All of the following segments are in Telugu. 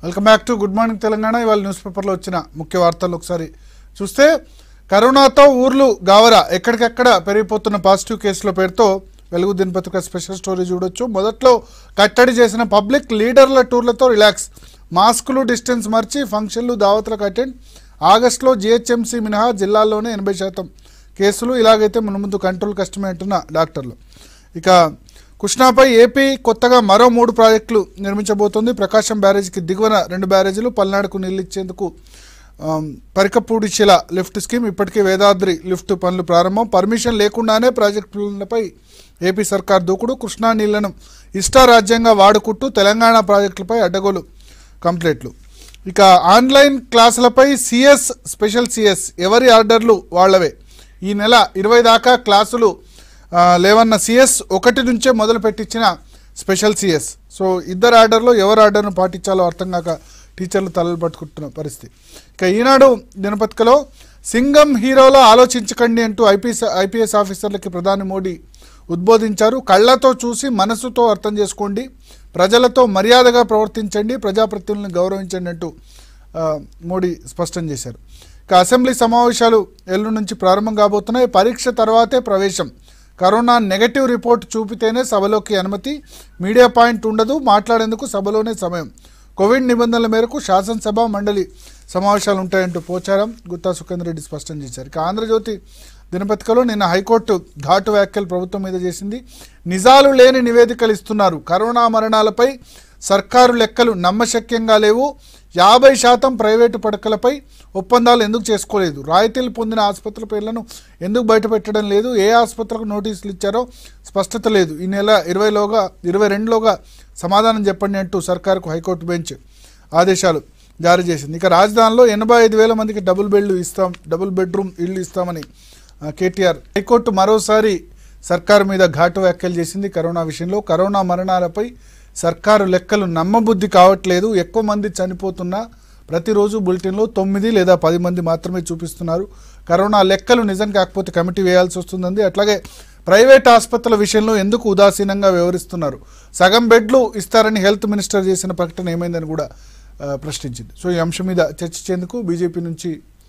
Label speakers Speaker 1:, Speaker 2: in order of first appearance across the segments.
Speaker 1: Welcome back to good morning Telangana ఇవాళ న్యూస్ పేపర్లో వచ్చిన ముఖ్య వార్తలు ఒకసారి చూస్తే కరోనాతో ఊర్లు గావరా ఎక్కడికెక్కడ పెరిగిపోతున్న పాజిటివ్ కేసుల పేరుతో వెలుగు దినపత్రిక స్పెషల్ స్టోరీ చూడొచ్చు మొదట్లో కట్టడి చేసిన పబ్లిక్ లీడర్ల టూర్లతో రిలాక్స్ మాస్కులు డిస్టెన్స్ మర్చి ఫంక్షన్లు దావతులకు అటెండ్ ఆగస్టులో జిహెచ్ఎంసీ మినహా జిల్లాల్లోనే ఎనభై శాతం కేసులు ఇలాగైతే మున్ముందు కంట్రోల్ కష్టమే అంటున్న డాక్టర్లు ఇక కృష్ణాపై ఏపీ కొత్తగా మరో మూడు ప్రాజెక్టులు నిర్మించబోతోంది ప్రకాశం బ్యారేజ్కి దిగువన రెండు బ్యారేజీలు పల్నాడుకు నీళ్లు ఇచ్చేందుకు ఆమ్, పరికపూడిశిల లిఫ్ట్ స్కీమ్ ఇప్పటికే వేదాద్రి లిఫ్ట్ పనులు ప్రారంభం పర్మిషన్ లేకుండానే ప్రాజెక్టులపై ఏపీ సర్కార్ దూకుడు కృష్ణా నీళ్లను ఇష్టారాజ్యంగా వాడుకుంటూ తెలంగాణ ప్రాజెక్టులపై అడ్డగోలు కంప్లైంట్లు ఇక ఆన్లైన్ క్లాసులపై సిఎస్ స్పెషల్ సిఎస్ ఎవరి ఆర్డర్లు వాళ్ళవే ఈ నెల ఇరవై దాకా క్లాసులు ఆ, లేవన్న సిఎస్ ఒకటి నుంచే మొదలు పెట్టించిన స్పెషల్ సిఎస్ సో ఇద్దరు ఆర్డర్లో ఎవరు ఆర్డర్ను పాటించాలో అర్థం కాక టీచర్లు తలలు పట్టుకుంటున్న పరిస్థితి ఇక ఈనాడు దినపత్రికలో సింగం హీరోలో ఆలోచించకండి అంటూ ఐపీఎస్ ఐపీఎస్ ఆఫీసర్లకి ప్రధాని మోడీ ఉద్బోధించారు కళ్ళతో చూసి మనసుతో అర్థం చేసుకోండి ప్రజలతో మర్యాదగా ప్రవర్తించండి ప్రజాప్రతినిధులను గౌరవించండి అంటూ ఆ, మోడీ స్పష్టం చేశారు ఇక అసెంబ్లీ సమావేశాలు ఎల్లుండి నుంచి ప్రారంభం కాబోతున్నాయి పరీక్ష తర్వాతే ప్రవేశం కరోనా నెగటివ్ రిపోర్ట్ చూపితేనే సభలోకి అనుమతి మీడియా పాయింట్ ఉండదు మాట్లాడేందుకు సభలోనే సమయం కోవిడ్ నిబంధనల మేరకు శాసనసభ మండలి సమావేశాలు ఉంటాయంటూ పోచారం గుత్తా సుఖేందర్ రెడ్డి స్పష్టం చేశారు ఇక ఆంధ్రజ్యోతి దినపత్రికలో నిన్న హైకోర్టు ఘాటు వ్యాఖ్యలు ప్రభుత్వం మీద చేసింది నిజాలు లేని నివేదికలు ఇస్తున్నారు కరోనా మరణాలపై సర్కారు లెక్కలు నమ్మశక్యంగా లేవు యాభై శాతం ప్రైవేటు పడకలపై ఒప్పందాలు ఎందుకు చేసుకోలేదు రాయితీలు పొందిన ఆసుపత్రుల పేర్లను ఎందుకు బయటపెట్టడం లేదు ఏ ఆసుపత్రులకు నోటీసులు ఇచ్చారో స్పష్టత లేదు ఈ నెల ఇరవైలోగా ఇరవై రెండులోగా సమాధానం చెప్పండి అంటూ సర్కారుకు హైకోర్టు బెంచ్ ఆదేశాలు జారీ చేసింది ఇక రాజధానిలో ఎనభై ఐదు వేల మందికి డబుల్ బెడ్లు ఇస్తాం డబుల్ బెడ్రూమ్ ఇళ్ళు ఇస్తామని ఆ, కేటీఆర్ హైకోర్టు మరోసారి సర్కారు మీద ఘాటు వ్యాఖ్యలు చేసింది కరోనా విషయంలో కరోనా మరణాలపై సర్కారు లెక్కలు నమ్మబుద్ధి కావట్లేదు ఎక్కువ మంది చనిపోతున్నా ప్రతిరోజు బులెటిన్లో తొమ్మిది లేదా పది మంది మాత్రమే చూపిస్తున్నారు కరోనా లెక్కలు నిజం కాకపోతే కమిటీ వేయాల్సి వస్తుందంది అట్లాగే ప్రైవేట్ ఆసుపత్రుల విషయంలో ఎందుకు ఉదాసీనంగా వ్యవహరిస్తున్నారు సగం బెడ్లు ఇస్తారని హెల్త్ మినిస్టర్ చేసిన ప్రకటన ఏమైందని కూడా ఆ, ప్రశ్నించింది సో ఈ అంశం మీద చర్చించేందుకు బీజేపీ నుంచి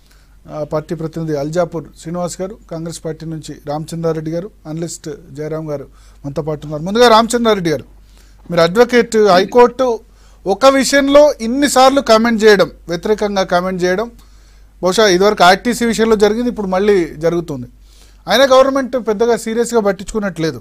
Speaker 1: ఆ, పార్టీ ప్రతినిధి అల్జాపూర్ శ్రీనివాస్ గారు కాంగ్రెస్ పార్టీ నుంచి రామచంద్రారెడ్డి గారు అనలిస్ట్ జయరాం గారు మనతో పాటు ఉన్నారు ముందుగా రామచంద్రారెడ్డి గారు మీరు అడ్వకేట్ హైకోర్టు ఒక విషయంలో ఇన్నిసార్లు కామెంట్ చేయడం వ్యతిరేకంగా కామెంట్ చేయడం బహుశా ఇదివరకు ఆర్టీసీ విషయంలో జరిగింది ఇప్పుడు మళ్ళీ జరుగుతుంది అయినా గవర్నమెంట్ పెద్దగా సీరియస్గా పట్టించుకున్నట్లేదు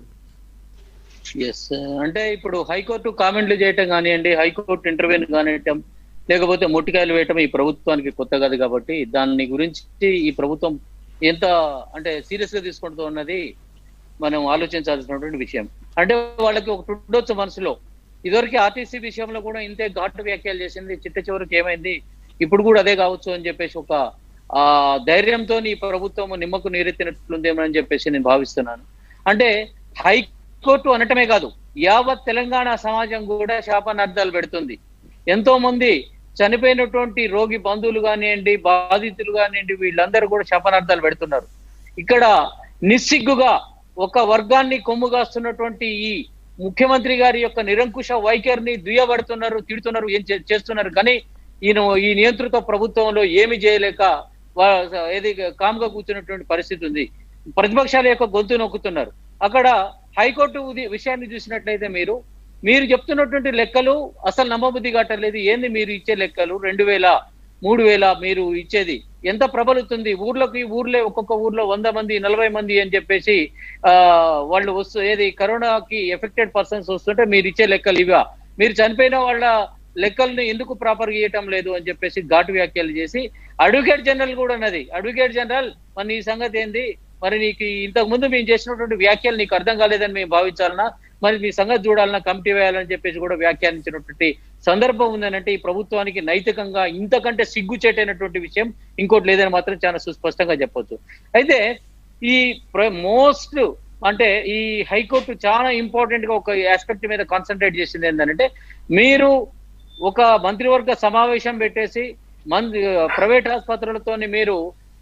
Speaker 2: ఎస్ అంటే ఇప్పుడు హైకోర్టు కామెంట్లు చేయటం కానివ్వండి హైకోర్టు ఇంటర్వ్యూని కానివ్వటం లేకపోతే మొట్టికాయలు వేయటం ఈ ప్రభుత్వానికి కొత్త కాదు కాబట్టి దాని గురించి ఈ ప్రభుత్వం ఎంత అంటే సీరియస్ గా తీసుకుంటూ ఉన్నది మనం ఆలోచించాల్సినటువంటి విషయం అంటే వాళ్ళకి ఒకటి ఉండొచ్చు మనసులో ఇదివరకు ఆర్టీసీ విషయంలో కూడా ఇంతే ఘాటు వ్యాఖ్యలు చేసింది చిట్ట చివరికి ఏమైంది ఇప్పుడు కూడా అదే కావచ్చు అని చెప్పేసి ఒక ఆ ధైర్యంతో ఈ ప్రభుత్వం నిమ్మకు నీరెత్తినట్లుందేమో అని చెప్పేసి నేను భావిస్తున్నాను అంటే హైకోర్టు అనటమే కాదు యావత్ తెలంగాణ సమాజం కూడా శాపనార్థాలు పెడుతుంది ఎంతో మంది చనిపోయినటువంటి రోగి బంధువులు కానివ్వండి బాధితులు కానివ్వండి వీళ్ళందరూ కూడా శాపనార్థాలు పెడుతున్నారు ఇక్కడ నిస్సిగ్గుగా ఒక వర్గాన్ని కొమ్ముగాస్తున్నటువంటి ఈ ముఖ్యమంత్రి గారి యొక్క నిరంకుశ వైఖరిని దుయ్యబడుతున్నారు తిడుతున్నారు ఏం చే- చేస్తున్నారు కానీ ఈయన ఈ నియంత్రిత ప్రభుత్వంలో ఏమి చేయలేక వా- ఏది కామ్గా కూర్చున్నటువంటి పరిస్థితి ఉంది ప్రతిపక్షాల యొక్క గొంతు నొక్కుతున్నారు అక్కడ హైకోర్టు ఉది- విషయాన్ని చూసినట్లయితే మీరు మీరు చెప్తున్నటువంటి లెక్కలు అసలు నమ్మబుద్ధి కావట్లేదు ఏంది మీరు ఇచ్చే లెక్కలు రెండు వేల మూడు వేల మీరు ఇచ్చేది ఎంత ప్రబలుతుంది ఊర్లోకి ఊర్లే ఒక్కొక్క ఊర్లో వంద మంది నలభై మంది అని చెప్పేసి ఆ వాళ్ళు వస్తూ ఏది కరోనాకి ఎఫెక్టెడ్ పర్సన్స్ వస్తుంటే మీరు ఇచ్చే లెక్కలు ఇవా మీరు చనిపోయిన వాళ్ళ లెక్కల్ని ఎందుకు ప్రాపర్ ఇవ్వటం లేదు అని చెప్పేసి ఘాటు వ్యాఖ్యలు చేసి అడ్వకేట్ జనరల్ కూడా ఉన్నది అడ్వకేట్ జనరల్ మరి నీ సంగతి ఏంది మరి నీకు ఇంతకు ముందు మేము చేసినటువంటి వ్యాఖ్యలు నీకు అర్థం కాలేదని మేము భావించాలన్నా మరి మీ సంగతి చూడాలన్నా కమిటీ వేయాలని చెప్పేసి కూడా వ్యాఖ్యానించినటువంటి సందర్భం ఉందనంటే ఈ ప్రభుత్వానికి నైతికంగా ఇంతకంటే సిగ్గుచేటైనటువంటి విషయం ఇంకోటి లేదని మాత్రం చాలా సుస్పష్టంగా చెప్పొచ్చు అయితే ఈ మోస్ట్ అంటే ఈ హైకోర్టు చాలా ఇంపార్టెంట్ గా ఒక ఆస్పెక్ట్ మీద కాన్సన్ట్రేట్ చేసింది ఏంటంటే మీరు ఒక మంత్రివర్గ సమావేశం పెట్టేసి మంది ప్రైవేట్ ఆసుపత్రులతోని మీరు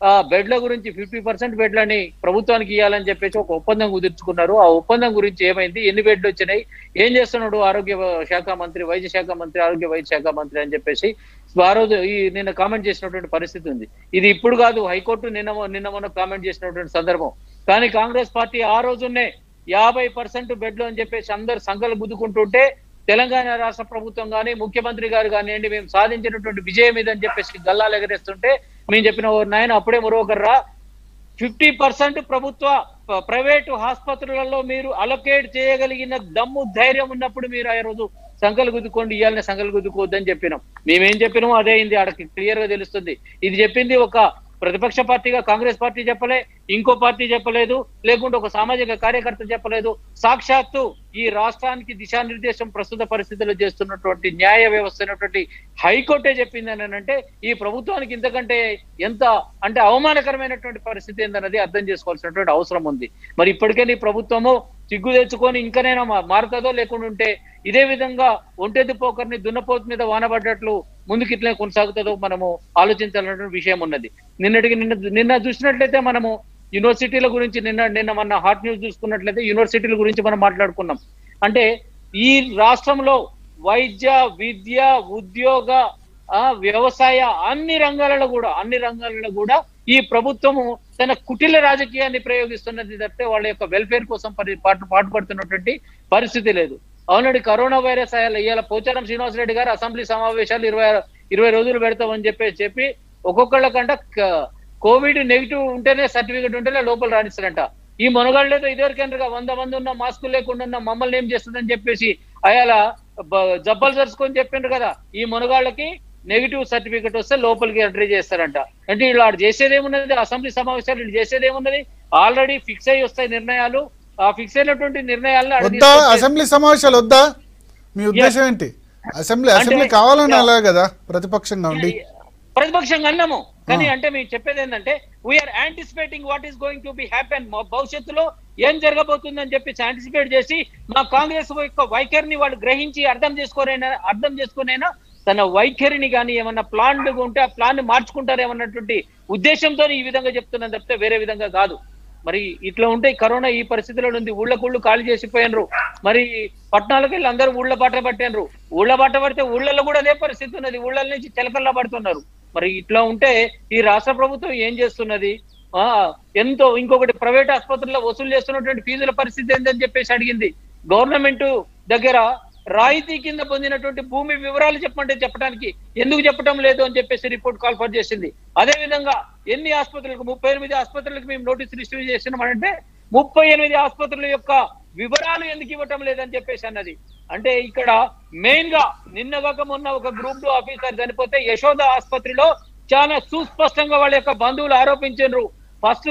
Speaker 2: ఆ బెడ్ల గురించి ఫిఫ్టీ పర్సెంట్ బెడ్లని ప్రభుత్వానికి ఇవ్వాలని చెప్పేసి ఒక ఒప్పందం కుదుర్చుకున్నారు ఆ ఒప్పందం గురించి ఏమైంది ఎన్ని బెడ్లు వచ్చినాయి ఏం చేస్తున్నాడు ఆరోగ్య శాఖ మంత్రి వైద్య శాఖ మంత్రి ఆరోగ్య వైద్య శాఖ మంత్రి అని చెప్పేసి ఆ రోజు ఈ నిన్న కామెంట్ చేసినటువంటి పరిస్థితి ఉంది ఇది ఇప్పుడు కాదు హైకోర్టు నిన్న మొ- నిన్న మొన్న కామెంట్ చేసినటువంటి సందర్భం కానీ కాంగ్రెస్ పార్టీ ఆ రోజునే యాభై పర్సెంట్ బెడ్లు అని చెప్పేసి అందరు సంఘాలు గుద్దుకుంటుంటే తెలంగాణ రాష్ట్ర ప్రభుత్వం కానీ ముఖ్యమంత్రి గారు కానివ్వండి మేము సాధించినటువంటి విజయం ఇదని చెప్పేసి గల్లాలు ఎగరేస్తుంటే మేము చెప్పిన ఓ నాయన అప్పుడే మరొకరు రా ఫిఫ్టీ పర్సెంట్ ప్రభుత్వ ప- ప్రైవేటు ఆసుపత్రులలో మీరు అలొకేట్ చేయగలిగిన దమ్ము ధైర్యం ఉన్నప్పుడు మీరు ఆ రోజు సంకలు గుద్దుకోండి ఇవ్వాలని సంకలు గుద్దుకోవద్దని చెప్పినాం మేమేం చెప్పినామో అదే అయింది ఆడకి క్లియర్ గా తెలుస్తుంది ఇది చెప్పింది ఒక ప్రతిపక్ష పార్టీగా కాంగ్రెస్ పార్టీ చెప్పలే ఇంకో పార్టీ చెప్పలేదు లేకుంటే ఒక సామాజిక కార్యకర్త చెప్పలేదు సాక్షాత్తు ఈ రాష్ట్రానికి దిశానిర్దేశం ప్రస్తుత పరిస్థితుల్లో చేస్తున్నటువంటి న్యాయ వ్యవస్థ అయినటువంటి హైకోర్టే చెప్పింది అని అంటే ఈ ప్రభుత్వానికి ఇంతకంటే ఎంత అంటే అవమానకరమైనటువంటి పరిస్థితి ఏందన్నది అర్థం చేసుకోవాల్సినటువంటి అవసరం ఉంది మరి ఇప్పటికే నీ ప్రభుత్వము సిగ్గు తెచ్చుకొని ఇంకనైనా మా- మారుతుందో లేకుండా ఉంటే ఇదే విధంగా ఒంటెద్దు పోకర్ని దున్నపోతు మీద వానబడ్డట్లు ముందుకు ఇట్లే కొనసాగుతుందో మనము ఆలోచించాలన్నటువంటి విషయం ఉన్నది నిన్నటికి నిన్న నిన్న చూసినట్లయితే మనము యూనివర్సిటీల గురించి నిన్న నిన్న మన హాట్ న్యూస్ చూసుకున్నట్లయితే యూనివర్సిటీల గురించి మనం మాట్లాడుకున్నాం అంటే ఈ రాష్ట్రంలో వైద్య విద్య ఉద్యోగ ఆ వ్యవసాయ అన్ని రంగాలలో కూడా అన్ని రంగాలలో కూడా ఈ ప్రభుత్వము తన కుటిల రాజకీయాన్ని ప్రయోగిస్తున్నది తప్పితే వాళ్ళ యొక్క వెల్ఫేర్ కోసం పరి పాటు పాటుపడుతున్నటువంటి పరిస్థితి లేదు అవునండి కరోనా వైరస్ అయ్యాల ఇవాళ పోచారం శ్రీనివాసరెడ్డి గారు అసెంబ్లీ సమావేశాలు ఇరవై ఇరవై రోజులు పెడతామని చెప్పేసి చెప్పి ఒక్కొక్కళ్ళకంట క- కోవిడ్ నెగిటివ్ ఉంటేనే సర్టిఫికెట్ ఉంటేనే లోపల రాణిస్తారంట ఈ మునగాళ్ళేదో ఇదివరకేంద్రగా వంద మంది ఉన్న మాస్కులు లేకుండా ఉన్న మమ్మల్ని ఏం చేస్తుందని చెప్పేసి అయాల బ- జబ్బలు జరుచుకొని చెప్పిండ్రు కదా ఈ మునగాళ్ళకి నెగిటివ్ సర్టిఫికెట్ వస్తే లోపలికి ఎంట్రీ చేస్తారంట అంటే వీళ్ళు ఆడు చేసేది ఏమున్నది అసెంబ్లీ సమావేశాలు వీళ్ళు చేసేది ఏమున్నది ఆల్రెడీ ఫిక్స్ అయ్యి వస్తాయి నిర్ణయాలు ఆ ఫిక్స్ అయినటువంటి నిర్ణయాలను ఆడ
Speaker 1: వద్దా
Speaker 2: తీసుకొచ్చి-
Speaker 1: అసెంబ్లీ సమావేశాలు వద్దా మీ ఉద్దేశం ఏంటి అసెంబ్లీ అసెంబ్లీ కావాలని అలా కదా ప్రతిపక్షంగా ఉండి
Speaker 2: ప్రతిపక్షంగా అన్నాము కానీ
Speaker 1: ఆ.
Speaker 2: అంటే మేము చెప్పేది ఏంటంటే we're anticipating what is going to be happen భవిష్యత్తులో ఏం జరగబోతుందని చెప్పి యాంటిసిపేట్ చేసి మా కాంగ్రెస్ యొక్క వైఖరిని వాళ్ళు గ్రహించి అర్థం చేసుకోరైనా అర్థం చేసుకునైనా తన వైఖరిని కానీ ఏమన్నా ప్లాన్ ఉంటే ఆ ప్లాన్ మార్చుకుంటారేమన్నటువంటి ఉద్దేశంతో ఈ విధంగా చెప్తున్నాను తప్పితే వేరే విధంగా కాదు మరి ఇట్లా ఉంటే ఈ కరోనా ఈ పరిస్థితిలో ఉంది ఊళ్ళకుళ్ళు ఖాళీ చేసిపోయినరు మరి పట్టణాలకు వెళ్ళి అందరూ ఊళ్ళ బాట పట్టినరు ఊళ్ళ బాట పడితే ఊళ్ళలో కూడా అదే పరిస్థితి ఉన్నది ఊళ్ళ నుంచి చిలకల్లా పడుతున్నారు మరి ఇట్లా ఉంటే ఈ రాష్ట్ర ప్రభుత్వం ఏం చేస్తున్నది ఆ ఎంతో ఇంకొకటి ప్రైవేట్ ఆసుపత్రుల్లో వసూలు చేస్తున్నటువంటి ఫీజుల పరిస్థితి ఏంటని చెప్పేసి అడిగింది గవర్నమెంట్ దగ్గర రాయితీ కింద పొందినటువంటి భూమి వివరాలు చెప్పంటే చెప్పడానికి ఎందుకు చెప్పడం లేదు అని చెప్పేసి రిపోర్ట్ కాల్ఫర్ చేసింది అదే విధంగా ఎన్ని ఆసుపత్రులకు ముప్పై ఎనిమిది ఆసుపత్రులకు మేము నోటీసులు ఇష్యూ చేసినామంటే ముప్పై ఎనిమిది ఆసుపత్రుల యొక్క వివరాలు ఎందుకు ఇవ్వటం లేదని చెప్పేసి అన్నది అంటే ఇక్కడ మెయిన్ గా నిన్న కాక మొన్న ఒక గ్రూప్ టూ ఆఫీసర్ చనిపోతే యశోద ఆసుపత్రిలో చాలా సుస్పష్టంగా వాళ్ళ యొక్క బంధువులు ఆరోపించారు ఫస్ట్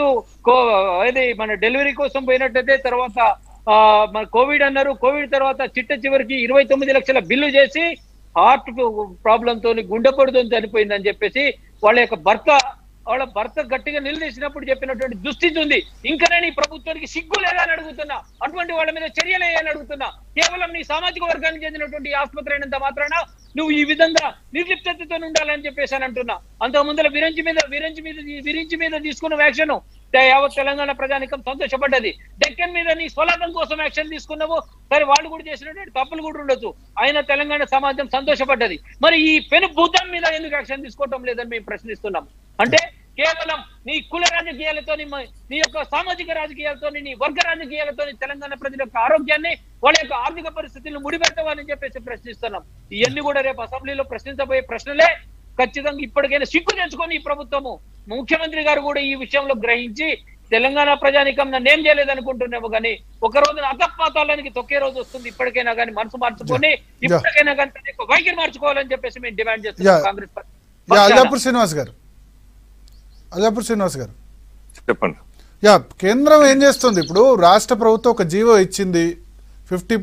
Speaker 2: ఇది మన డెలివరీ కోసం పోయినట్టయితే తర్వాత ఆ, మన కోవిడ్ అన్నారు కోవిడ్ తర్వాత చిట్ట చివరికి ఇరవై తొమ్మిది లక్షల బిల్లు చేసి హార్ట్ ప్రాబ్లం తోని గుండెపోటుతో చనిపోయిందని చెప్పేసి వాళ్ళ యొక్క భర్త వాళ్ళ భర్త గట్టిగా నిలదీసినప్పుడు చెప్పినటువంటి దుస్థితి ఉంది ఇంకా నేను ఈ ప్రభుత్వానికి సిగ్గు లేదా అని అడుగుతున్నా అటువంటి వాళ్ళ మీద చర్యలు వేయని అడుగుతున్నా కేవలం నీ సామాజిక వర్గానికి చెందినటువంటి ఈ ఆసుపత్రి అయినంత మాత్రాన నువ్వు ఈ విధంగా నిర్లిప్తతతో ఉండాలని చెప్పేసి అని అంటున్నా అంత ముందర విరంచి మీద విరంచి మీద విరించి మీద తీసుకున్న యాక్షన్ యావత్ తెలంగాణ ప్రజానికం సంతోషపడ్డది డెక్కన్ మీద నీ స్వలాభం కోసం యాక్షన్ తీసుకున్నావు సరే వాళ్ళు కూడా చేసినటువంటి తప్పులు కూడా ఉండొచ్చు అయినా తెలంగాణ సమాజం సంతోషపడ్డది మరి ఈ పెను భూతం మీద ఎందుకు యాక్షన్ తీసుకోవటం లేదని మేము ప్రశ్నిస్తున్నాం అంటే కేవలం నీ కుల రాజకీయాలతో నీ యొక్క సామాజిక రాజకీయాలతో నీ వర్గ రాజకీయాలతో తెలంగాణ ప్రజల యొక్క ఆరోగ్యాన్ని వాళ్ళ యొక్క ఆర్థిక పరిస్థితులను ముడిపెట్టవాలని చెప్పేసి ప్రశ్నిస్తున్నాం ఇవన్నీ కూడా రేపు అసెంబ్లీలో ప్రశ్నించబోయే ప్రశ్నలే ఖచ్చితంగా ఇప్పటికైనా సిగ్గు తెచ్చుకొని ఈ ప్రభుత్వము ముఖ్యమంత్రి గారు కూడా ఈ విషయంలో గ్రహించి తెలంగాణ ప్రజానికం నన్ను ఏం చేయలేదు అనుకుంటున్నాము కానీ ఒక రోజున అతపాతాలనికి తొక్కే రోజు వస్తుంది ఇప్పటికైనా కానీ మనసు మార్చుకొని ఇప్పటికైనా కానీ తన యొక్క వైఖరి మార్చుకోవాలని చెప్పేసి మేము డిమాండ్ చేస్తున్నాం
Speaker 1: Yeah.
Speaker 2: Congress party
Speaker 1: yeah Allapur Srinivas గారు అల్లాపూర్ శ్రీనివాస్ గారు
Speaker 3: చెప్పండి
Speaker 1: యా కేంద్రం ఏం చేస్తుంది ఇప్పుడు రాష్ట్ర ప్రభుత్వం ఒక జీవో ఇచ్చింది ఫిఫ్టీ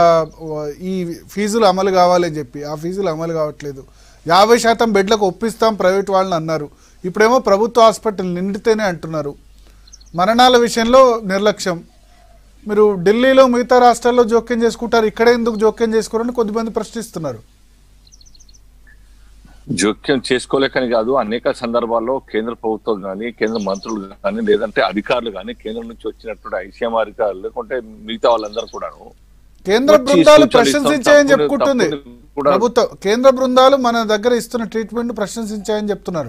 Speaker 1: ఈ ఫీజులు అమలు కావాలని చెప్పి ఆ ఫీజులు అమలు కావట్లేదు యాభై శాతం బెడ్లకు ఒప్పిస్తాం ప్రైవేట్ వాళ్ళని అన్నారు ఇప్పుడేమో ప్రభుత్వ హాస్పిటల్ నిండితేనే అంటున్నారు మరణాల విషయంలో నిర్లక్ష్యం మీరు ఢిల్లీలో మిగతా రాష్ట్రాల్లో జోక్యం చేసుకుంటారు ఇక్కడ ఎందుకు జోక్యం చేసుకోరని కొద్దిమంది ప్రశ్నిస్తున్నారు
Speaker 3: జోక్యం చేసుకోలేకని కాదు అనేక సందర్భాల్లో కేంద్ర ప్రభుత్వం కానీ కేంద్ర మంత్రులు కానీ లేదంటే అధికారులు కానీ కేంద్రం నుంచి వచ్చినటువంటి ఐసీఎం అధికారులు లేకుంటే మిగతా వాళ్ళందరూ కూడాను
Speaker 1: కేంద్ర
Speaker 3: వచ్చి
Speaker 1: బృందాలు
Speaker 3: సూచనలు
Speaker 1: ప్రశంసించాయని
Speaker 3: ఇస్తాం,
Speaker 1: చెప్పుకుంటుంది
Speaker 3: తప్పులు కూడా-
Speaker 1: ప్రభుత్వం కేంద్ర బృందాలు మన దగ్గర ఇస్తున్న ట్రీట్మెంట్ ప్రశంసించాయని చెప్తున్నారు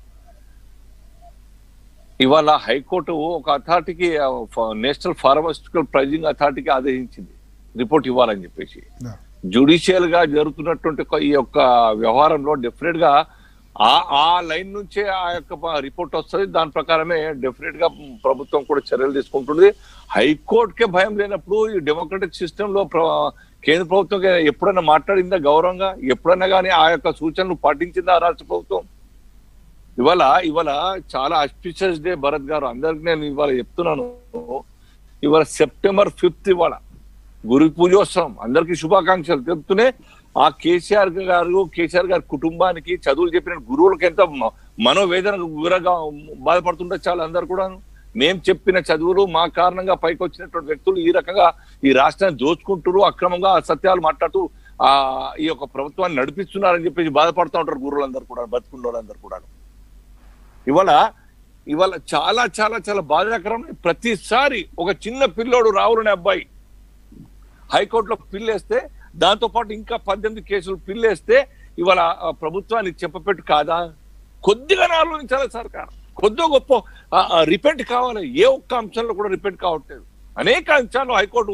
Speaker 3: ఇవాళ హైకోర్టు ఒక అథారిటీకి నేషనల్ ఫార్మాస్యూటికల్ ప్రైజింగ్ అథారిటీకి ఆదేశించింది రిపోర్ట్ ఇవ్వాలని చెప్పేసి
Speaker 1: Yeah.
Speaker 3: జ్యుడిషియల్ గా జరుగుతున్నటువంటి ఒక- ఈ యొక్క వ్యవహారంలో డెఫినెట్ గా ఆ ఆ లైన్ నుంచే ఆ యొక్క రిపోర్ట్ వస్తుంది దాని ప్రకారమే డెఫినెట్ గా ప్రభుత్వం కూడా చర్యలు తీసుకుంటుంది హైకోర్టుకే భయం లేనప్పుడు ఈ డెమోక్రటిక్ సిస్టమ్ లో ప్ర- కేంద్ర ప్రభుత్వం ఎప్పుడైనా మాట్లాడిందా గౌరవంగా ఎప్పుడైనా కానీ ఆ యొక్క సూచనలు పాటించిందా రాష్ట్ర ప్రభుత్వం ఇవాళ ఇవాళ చాలా అస్పిషియస్ డే భరత్ గారు అందరికి నేను ఇవాళ చెప్తున్నాను ఇవాళ సెప్టెంబర్ ఫిఫ్త్ ఇవాళ గురు పూజోత్సవం అందరికి శుభాకాంక్షలు చెప్తూనే ఆ కేసీఆర్ గారు కేసీఆర్ గారి కుటుంబానికి చదువులు చెప్పిన గురువులకు ఎంత మ- మనోవేదనకు గురగా బాధపడుతుంటే చాలా అందరు కూడా మేం చెప్పిన చదువులు మా కారణంగా పైకి వచ్చినటువంటి వ్యక్తులు ఈ రకంగా ఈ రాష్ట్రాన్ని దోచుకుంటారు అక్రమంగా సత్యాలు మాట్లాడుతూ ఆ ఈ యొక్క ప్రభుత్వాన్ని నడిపిస్తున్నారని చెప్పేసి బాధపడుతూ ఉంటారు గురువులందరూ కూడా బతుకున్న వాళ్ళందరూ కూడా ఇవాళ ఇవాళ చాలా చాలా చాలా బాధాకరం ప్రతిసారి ఒక చిన్న పిల్లోడు రావులనే అబ్బాయి హైకోర్టులో పిల్లేస్తే దాంతో పాటు ఇంకా పద్దెనిమిది కేసులు పిల్లేస్తే ఇవాళ ఆ ప్రభుత్వానికి చెప్పపెట్టు కాదా కొద్దిగా ఆలోచించాలి సర్కార్ కొద్దిగా గొప్ప రిపెంట్ కావాలి ఏ ఒక్క అంశంలో కూడా రిపెంట్ కావట్లేదు అనేక అంశాలు హైకోర్టు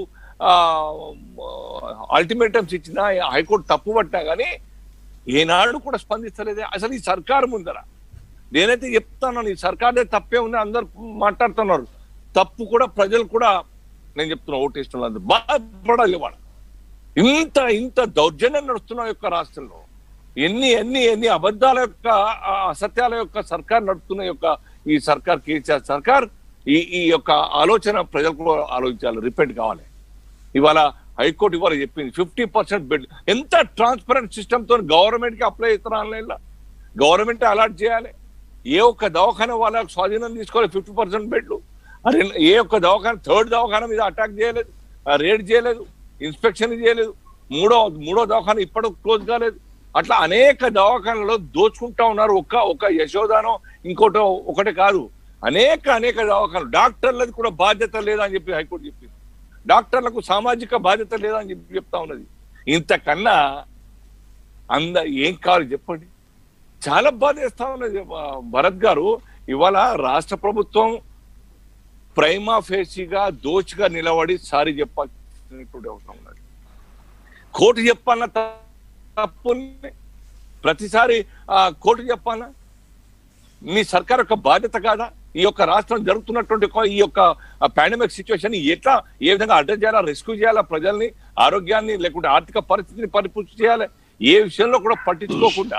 Speaker 3: అల్టిమేటమ్స్ ఇచ్చినా హైకోర్టు తప్పు పట్టినా కానీ ఏనాడు కూడా స్పందిస్తలేదే అసలు ఈ సర్కారు ముందర నేనైతే చెప్తాను ఈ సర్కార్దే తప్పే ఉంది అందరు మాట్లాడుతున్నారు తప్పు కూడా ప్రజలు కూడా నేను చెప్తున్నా ఓటేసిన వాళ్ళందరూ బాధపడాలి వాళ్ళు ఇంత ఇంత దౌర్జన్యం నడుస్తున్న యొక్క రాష్ట్రంలో ఎన్ని ఎన్ని ఎన్ని అబద్ధాల యొక్క ఆ, అసత్యాల యొక్క సర్కార్ నడుపుతున్న యొక్క ఈ సర్కార్ కేసీఆర్ సర్కార్ ఈ ఈ యొక్క ఆలోచన ప్రజలు కూడా ఆలోచించాలి రిపెంట్ కావాలి ఇవాళ హైకోర్టు ఇవాళ చెప్పింది ఫిఫ్టీ పర్సెంట్ బెడ్ ఎంత ట్రాన్స్పరెంట్ సిస్టమ్ తో గవర్నమెంట్ కి అప్లై చేస్తారు ఆన్లైన్ లో గవర్నమెంట్ అలాట్ చేయాలి ఏ ఒక్క దవాఖాన వాళ్ళకి స్వాధీనం తీసుకోవాలి ఫిఫ్టీ పర్సెంట్ బెడ్లు అరే ఏ ఒక్క దవాఖాన థర్డ్ దవాఖాన మీద అటాక్ చేయలేదు రేడ్ చేయలేదు ఇన్స్పెక్షన్ చేయలేదు మూడో మూడో దవాఖాన ఇప్పటికి క్లోజ్ కాలేదు అట్లా అనేక దవాఖానలో దోచుకుంటా ఉన్నారు ఒక్క ఒక యశోదానో ఇంకోటో ఒకటి కాదు అనేక అనేక దవాఖానలు డాక్టర్లది కూడా బాధ్యత లేదని చెప్పి హైకోర్టు చెప్పింది డాక్టర్లకు సామాజిక బాధ్యత లేదని చెప్పి చెప్తా ఉన్నది ఇంతకన్నా అంద ఏం కావాలి చెప్పండి చాలా బాధేస్తా ఉన్నది ఆ, భరత్ గారు ఇవాళ రాష్ట్ర ప్రభుత్వం ప్రైమా ఫేసీగా దోచిగా నిలబడి సారీ చెప్పాల్సినటువంటి అవసరం ఉన్నది కోర్టు చెప్పాలన్న తప్పు ప్రతిసారి ఆ, కోర్టు చెప్పాలా మీ సర్కార్ యొక్క బాధ్యత కాదా ఈ యొక్క రాష్ట్రం జరుగుతున్నటువంటి ఒక- ఈ యొక్క పాండమిక్ సిచ్యువేషన్ ఎట్లా ఏ విధంగా అడ్రస్ చేయాలా రెస్క్యూ చేయాలా ప్రజల్ని ఆరోగ్యాన్ని లేకుంటే ఆర్థిక పరిస్థితిని పరిపూర్తి చేయాలి ఏ విషయంలో కూడా పట్టించుకోకుండా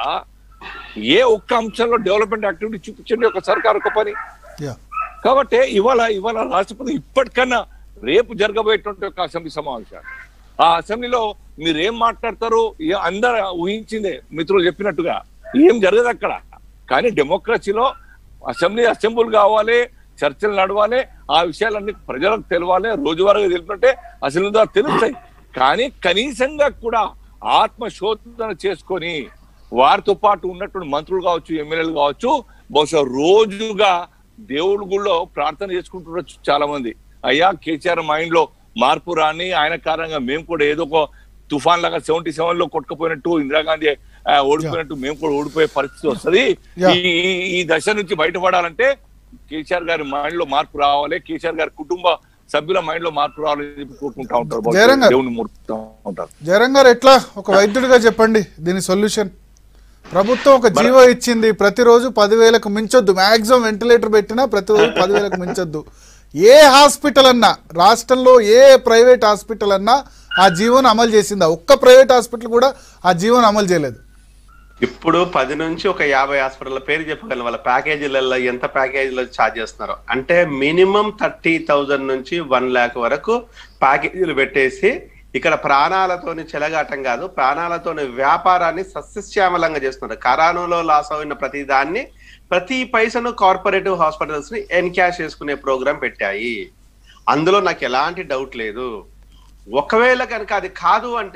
Speaker 3: ఏ ఒక్క అంశంలో డెవలప్మెంట్ యాక్టివిటీ చూపించండి ఒక సర్కార్ ఒక పని
Speaker 1: యా
Speaker 3: కాబట్టి ఇవాళ ఇవాళ రాష్ట్రపతి ఇప్పటికన్నా రేపు జరగబోయేటువంటి ఒక అసెంబ్లీ సమావేశాలు ఆ అసెంబ్లీలో మీరు ఏం మాట్లాడతారు ఏ- అందరు ఊహించిందే మిత్రులు చెప్పినట్టుగా ఏం జరగదు అక్కడ కానీ డెమోక్రసీలో అసెంబ్లీ అసెంబ్లీ కావాలి చర్చలు నడవాలి ఆ విషయాలన్నీ ప్రజలకు తెలవాలి రోజువారీగా తెలిపినట్టే అసెంబ్లీ ద్వారా తెలుస్తాయి కానీ కనీసంగా కూడా ఆత్మ శోధన చేసుకొని వారితో పాటు ఉన్నటువంటి మంత్రులు కావచ్చు ఎమ్మెల్యేలు కావచ్చు బహుశా రోజుగా దేవుడి గుళ్ళో ప్రార్థన చేసుకుంటుండొచ్చు చాలా మంది అయ్యా కేసీఆర్ మైండ్ లో మార్పు రాని ఆయన కారణంగా మేము కూడా ఏదో ఒక తుఫాన్ లాగా సెవెంటీ సెవెన్ లో కొట్టుకుపోయినట్టు ఇందిరాగాంధీ ఆ, ఓడిపోయినట్టు మేము కూడా ఓడిపోయే పరిస్థితి వస్తది
Speaker 1: Yeah.
Speaker 3: ఈ ఈ- ఈ దశ నుంచి బయటపడాలంటే కేసీఆర్ గారి మైండ్ లో మార్పు రావాలి కేసీఆర్ గారి కుటుంబ సభ్యుల మైండ్ లో మార్పు రావాలని చెప్పి కోరుకుంటా ఉంటారు బహుశా
Speaker 1: జయరాం గారు.
Speaker 3: దేవుని మూర్తా ఉంటారు
Speaker 1: జయరాం గారు ఎట్లా ఒక వైద్యుడిగా చెప్పండి దీని సొల్యూషన్ ప్రభుత్వం ఒక జీవో ఇచ్చింది ప్రతిరోజు పదివేలకు మించొద్దు మాక్సిమం వెంటిలేటర్ పెట్టినా ప్రతిరోజు పదివేలకు మించొద్దు ఏ హాస్పిటల్ అన్నా రాష్ట్రంలో ఏ ప్రైవేట్ హాస్పిటల్ అన్నా ఆ జీవోను అమలు చేసిందా ఒక్క ప్రైవేట్ హాస్పిటల్ కూడా ఆ జీవోను అమలు చేయలేదు
Speaker 4: ఇప్పుడు పది నుంచి ఒక యాభై హాస్పిటల్ పేరు చెప్పగలను వాళ్ళ ప్యాకేజీలలో ఎంత ప్యాకేజీలో ఛార్జ్ చేస్తున్నారు అంటే మినిమం థర్టీ థౌజండ్ నుంచి వన్ ల్యాక్ వరకు ప్యాకేజీలు పెట్టేసి ఇక్కడ ప్రాణాలతోని చెలగాటం కాదు ప్రాణాలతోని వ్యాపారాన్ని సస్యశ్యామలంగా చేస్తున్నారు కరోనాలో లాస్ అయిన ప్రతి దాన్ని ప్రతి పైసను కార్పొరేటివ్ హాస్పిటల్స్ ని ఎన్క్యాష్ చేసుకునే ప్రోగ్రాం పెట్టాయి అందులో నాకు ఎలాంటి డౌట్ లేదు ఒకవేళ కనుక అది కాదు అంటే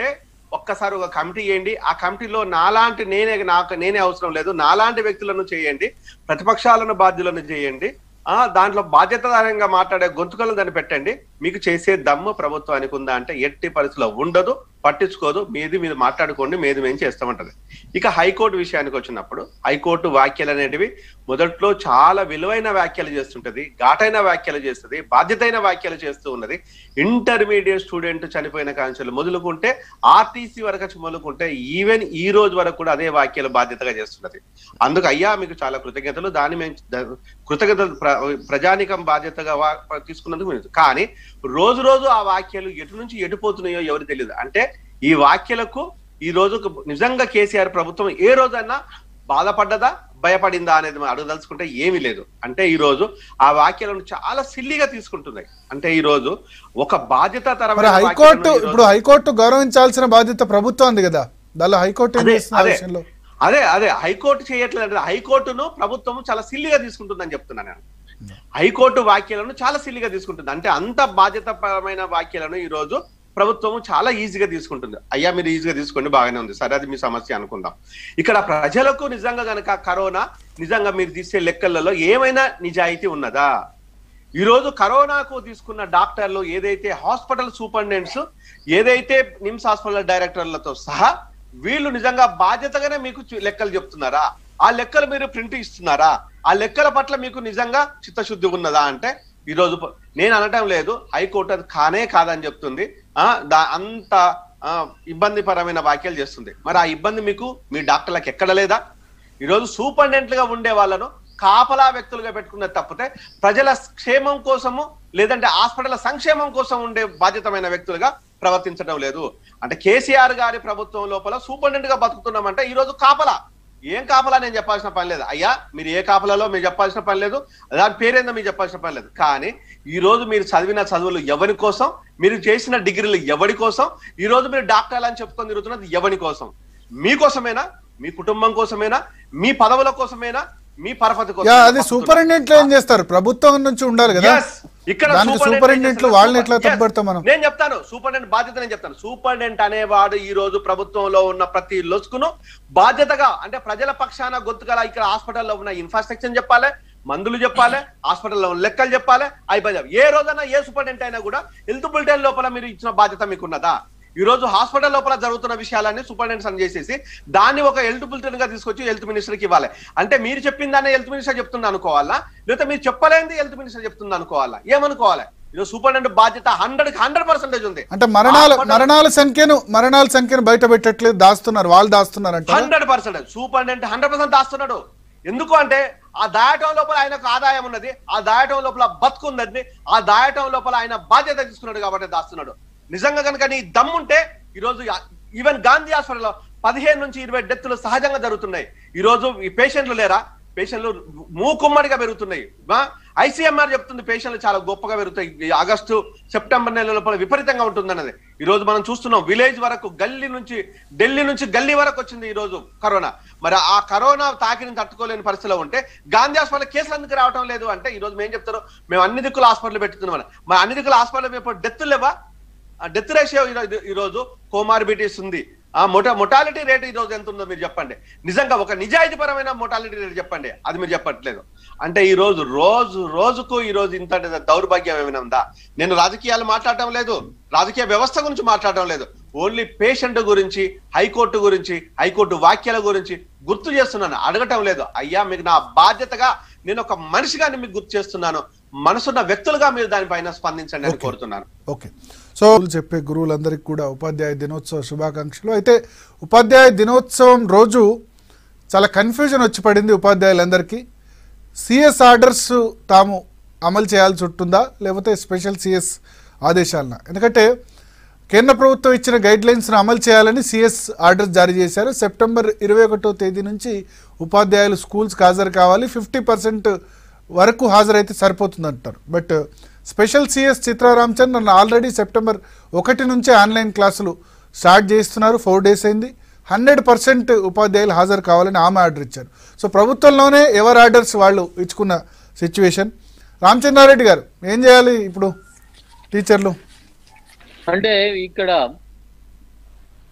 Speaker 4: ఒక్కసారి ఒక కమిటీ చేయండి ఆ కమిటీలో నాలాంటి నేనే నాకు నేనే అవసరం లేదు నాలాంటి వ్యక్తులను చేయండి ప్రతిపక్షాలను బాధ్యులను చేయండి ఆ దాంట్లో బాధ్యతాధారంగా మాట్లాడే గొంతుకలను దాన్ని పెట్టండి మీకు చేసే దమ్ము ప్రభుత్వానికి ఉందా అంటే ఎట్టి పరిస్థితిలో ఉండదు పట్టించుకోదు మీది మీరు మాట్లాడుకోండి మీది మేము చేస్తామంటది ఇక హైకోర్టు విషయానికి వచ్చినప్పుడు హైకోర్టు వ్యాఖ్యలు అనేటివి మొదట్లో చాలా విలువైన వ్యాఖ్యలు చేస్తుంటది ఘాటైన వ్యాఖ్యలు చేస్తుంది బాధ్యతైన వ్యాఖ్యలు చేస్తూ ఉన్నది ఇంటర్మీడియట్ స్టూడెంట్ చనిపోయిన కాంచెలు మొదలుకుంటే ఆర్టీసీ వరకు వచ్చి మొదలుకుంటే ఈవెన్ ఈ రోజు వరకు కూడా అదే వ్యాఖ్యలు బాధ్యతగా చేస్తున్నది అందుకు అయ్యా మీకు చాలా కృతజ్ఞతలు దాన్ని మేము ద- కృతజ్ఞతలు ప్ర- ప్రజానికం బాధ్యతగా వా- తీసుకున్నందుకు మేము- కానీ రోజు రోజు ఆ వాక్యాలు ఎటు నుంచి ఎటుపోతున్నాయో ఎవరు తెలియదు అంటే ఈ వాక్యలకు ఈ రోజు నిజంగా కేసీఆర్ ప్రభుత్వం ఏ రోజన్నా బాధపడ్డదా భయపడిందా అనేది మనం అడగదలుచుకుంటే ఏమీ లేదు అంటే ఈ రోజు ఆ వాక్యాలను చాలా సిల్లిగా తీసుకుంటున్నాయి అంటే ఈ రోజు ఒక
Speaker 1: మరి
Speaker 4: బాధ్యతాతరమైన
Speaker 1: హైకోర్టు
Speaker 4: వాక్యాలను ఈ రోజు-
Speaker 1: ఇప్పుడు హైకోర్టు గౌరవించాల్సిన బాధ్యత ప్రభుత్వం ఉంది కదా దానిలో హైకోర్టు ఏం
Speaker 4: అదే,
Speaker 1: చేస్తుంది ఆ
Speaker 4: అదే.
Speaker 1: విషయంలో
Speaker 4: అదే అదే హైకోర్టు చేయట్లేదు అంటే హైకోర్టును ప్రభుత్వం చాలా సిల్లిగా తీసుకుంటుందని చెప్తున్నాను నేను హైకోర్టు వాక్యాలను చాలా సిల్లిగా తీసుకుంటుంది అంటే అంత బాధ్యతపరమైన వాక్యాలను ఈ రోజు ప్రభుత్వం చాలా ఈజీగా తీసుకుంటుంది అయ్యా మీరు ఈజీగా తీసుకోండి బాగానే ఉంది సరే అది మీ సమస్య అనుకుందాం ఇక్కడ ప్రజలకు నిజంగా గనక కరోనా నిజంగా మీరు తీసే లెక్కలలో ఏమైనా నిజాయితీ ఉన్నదా ఈ రోజు కరోనాకు తీసుకున్న డాక్టర్లు ఏదైతే హాస్పిటల్ సూపరింటెండెంట్స్ ఏదైతే నిమ్స్ హాస్పిటల్ డైరెక్టర్లతో సహా వీళ్ళు నిజంగా బాధ్యతగానే మీకు చు- లెక్కలు చెప్తున్నారా ఆ లెక్కలు మీరు ప్రింట్ ఇస్తున్నారా ఆ లెక్కల పట్ల మీకు నిజంగా చిత్తశుద్ధి ఉన్నదా అంటే ఈ రోజు ప- నేను అనటం లేదు హైకోర్టు అది కానే కాదని చెప్తుంది ఆ దా అంత ఆ, ఇబ్బందిపరమైన వ్యాఖ్యలు చేస్తుంది మరి ఆ ఇబ్బంది మీకు మీ డాక్టర్లకు ఎక్కడ లేదా ఈరోజు సూపరింటెండెంట్లుగా ఉండే వాళ్ళను కాపలా వ్యక్తులుగా పెట్టుకున్నది తప్పితే ప్రజల క్షేమం కోసము లేదంటే హాస్పిటల్ సంక్షేమం కోసం ఉండే బాధ్యతమైన వ్యక్తులుగా ప్రవర్తించడం లేదు అంటే కేసీఆర్ గారి ప్రభుత్వం లోపల సూపరింటెండెంట్ గా బతుకుతున్నామంటే ఈ రోజు కాపలా ఏం కాపలా నేను చెప్పాల్సిన పని లేదు అయ్యా మీరు ఏ కాపలాలో మీరు చెప్పాల్సిన పని లేదు దాని పేరేందో మీరు చెప్పాల్సిన పని లేదు కానీ ఈ రోజు మీరు చదివిన చదువులు ఎవరి కోసం మీరు చేసిన డిగ్రీలు ఎవరి కోసం ఈ రోజు మీరు డాక్టర్లు అని చెప్పుకొని తిరుగుతున్నది ఎవరి కోసం మీకోసమేనా మీ కుటుంబం కోసమేనా మీ పదవుల కోసమేనా మీ పరపతి
Speaker 1: యా అది సూపరింటెండెంట్లు ఏం చేస్తారు ప్రభుత్వం నుంచి ఉండాలి కదా
Speaker 4: Yes. ఇక్కడ
Speaker 1: దానికి
Speaker 4: సూపరింటెండెంట్
Speaker 1: సూపరింటెండెంట్లు
Speaker 4: చేస్తున్న
Speaker 1: వాళ్ళని ఎట్లా
Speaker 4: సూపర్- Yes.
Speaker 1: తప్పుపడతాం మనం
Speaker 4: నేను చెప్తాను సూపరింటెండెంట్ బాధ్యత నేను చెప్తాను సూపరింటెండెంట్ అనేవాడు ఈ రోజు ప్రభుత్వంలో ఉన్న ప్రతి లొసుకును బాధ్యతగా అంటే ప్రజల పక్షాన గొంతుకల ఇక్కడ హాస్పిటల్లో ఉన్న ఇన్ఫ్రాస్ట్రక్చర్ చెప్పాలి మందులు చెప్పాలి హాస్పిటల్లో ఉన్న లెక్కలు చెప్పాలి అయిపోయి ఏ రోజైనా ఏ సూపరింటెండెంట్ అయినా కూడా హెల్త్ బులెటిన్ లోపల మీరు ఇచ్చిన బాధ్యత మీకు ఉన్నదా ఈ రోజు హాస్పిటల్ లోపల జరుగుతున్న విషయాలన్నీ సూపరింటెండెంట్స్ అని చేసేసి దాన్ని ఒక హెల్త్ బులెటిన్ గా తీసుకొచ్చి హెల్త్ మినిస్టర్ కి ఇవ్వాలి అంటే మీరు చెప్పిందాన్ని హెల్త్ మినిస్టర్ చెప్తుంది అనుకోవాలా లేకపోతే మీరు చెప్పలేంది హెల్త్ మినిస్టర్ చెప్తుంది అనుకోవాలా ఏమనుకోవాలి ఈరోజు సూపరింటెండెంట్ బాధ్యత హండ్రెడ్ హండ్రెడ్ పర్సెంటేజ్ ఉంది
Speaker 1: అంటే మరణాల
Speaker 4: హాస్పిటల్-
Speaker 1: మరణాల సంఖ్యను మరణాల సంఖ్యను బయట పెట్టట్లేదు దాస్తున్నారు వాళ్ళు దాస్తున్నారు అంటే
Speaker 4: hundred percent superintendent hundred percent దాస్తున్నాడు ఎందుకు అంటే ఆ దాయటం లోపల ఆయనకు ఆదాయం ఉన్నది ఆ దాయటం లోపల బతుకు ఉన్నది ఆ దాయటం లోపల ఆయన బాధ్యత తీసుకున్నాడు కాబట్టి దాస్తున్నాడు నిజంగా కనుక నీ దమ్ముంటే ఈ రోజు ఈవెన్ గాంధీ హాస్పిటల్లో పదిహేను నుంచి ఇరవై డెత్తులు సహజంగా జరుగుతున్నాయి ఈ రోజు ఈ పేషెంట్లు లేరా పేషెంట్లు మూకుమ్మడిగా పెరుగుతున్నాయి ఐసీఎంఆర్ చెప్తుంది పేషెంట్లు చాలా గొప్పగా పెరుగుతాయి ఈ ఆగస్టు సెప్టెంబర్ నెల లోపల విపరీతంగా ఉంటుందన్నది ఈ రోజు మనం చూస్తున్నాం విలేజ్ వరకు గల్లీ నుంచి ఢిల్లీ నుంచి గల్లీ వరకు వచ్చింది ఈ రోజు కరోనా మరి ఆ కరోనా తాకిని తట్టుకోలేని పరిస్థితిలో ఉంటే గాంధీ హాస్పిటల్ కేసులు ఎందుకు రావటం లేదు అంటే ఈ రోజు మేము చెప్తారు మేము అన్ని దిక్కుల హాస్పిటల్ పెట్టుతున్నాం మరి అన్ని దిక్కుల హాస్పిటల్ ఇప్పుడు డెత్ లేవా ఆ డెత్ రేషియో ఈ రోజు కోమార్బిటీస్ ఉంది ఆ మొట మొటాలిటీ రేట్ ఈ రోజు ఎంత ఉందో మీరు చెప్పండి నిజంగా ఒక నిజాయితీపరమైన మొటాలిటీ రేట్ చెప్పండి అది మీరు చెప్పట్లేదు అంటే ఈ రోజు రోజు రోజుకు ఈ రోజు ఇంత దౌర్భాగ్యం ఏమైనా ఉందా నేను రాజకీయాలు మాట్లాడటం లేదు రాజకీయ వ్యవస్థ గురించి మాట్లాడటం లేదు ఓన్లీ పేషెంట్ గురించి హైకోర్టు గురించి హైకోర్టు వాక్యాల గురించి గుర్తు చేస్తున్నాను అడగటం లేదు అయ్యా మీకు నా బాధ్యతగా నేను ఒక మనిషిగా మీకు గుర్తు చేస్తున్నాను మనసున్న వ్యక్తులుగా మీరు దానిపైన స్పందించండి అని
Speaker 1: Okay.
Speaker 4: కోరుతున్నాను
Speaker 1: ఓకే సో చెప్పే గురువులందరికీ కూడా ఉపాధ్యాయ దినోత్సవ శుభాకాంక్షలు అయితే ఉపాధ్యాయ దినోత్సవం రోజు చాలా కన్ఫ్యూజన్ వచ్చి పడింది ఉపాధ్యాయులందరికీ సిఎస్ ఆర్డర్స్ తాము అమలు చేయాల్సి ఉంటుందా లేకపోతే స్పెషల్ సిఎస్ ఆదేశాలన ఎందుకంటే కేంద్ర ప్రభుత్వం ఇచ్చిన గైడ్ లైన్స్ను అమలు చేయాలని సిఎస్ ఆర్డర్స్ జారీ చేశారు సెప్టెంబర్ ఇరవై ఒకటో తేదీ నుంచి ఉపాధ్యాయులు స్కూల్స్కి హాజరు కావాలి ఫిఫ్టీ పర్సెంట్ వరకు హాజరైతే సరిపోతుంది అంటారు but special CS Chitra Ramachand నన్ను ఆల్రెడీ సెప్టెంబర్ ఒకటి నుంచే ఆన్లైన్ క్లాసులు స్టార్ట్ చేస్తున్నారు ఫోర్ డేస్ అయింది హండ్రెడ్ పర్సెంట్ ఉపాధ్యాయులు హాజరు కావాలని ఆమె ఆర్డర్ ఇచ్చారు సో ప్రభుత్వంలోనే ఎవరు ఆర్డర్స్ వాళ్ళు ఇచ్చుకున్న సిచ్యువేషన్ రామచంద్రారెడ్డి గారు ఏం చేయాలి ఇప్పుడు టీచర్లు
Speaker 2: అంటే ఇక్కడ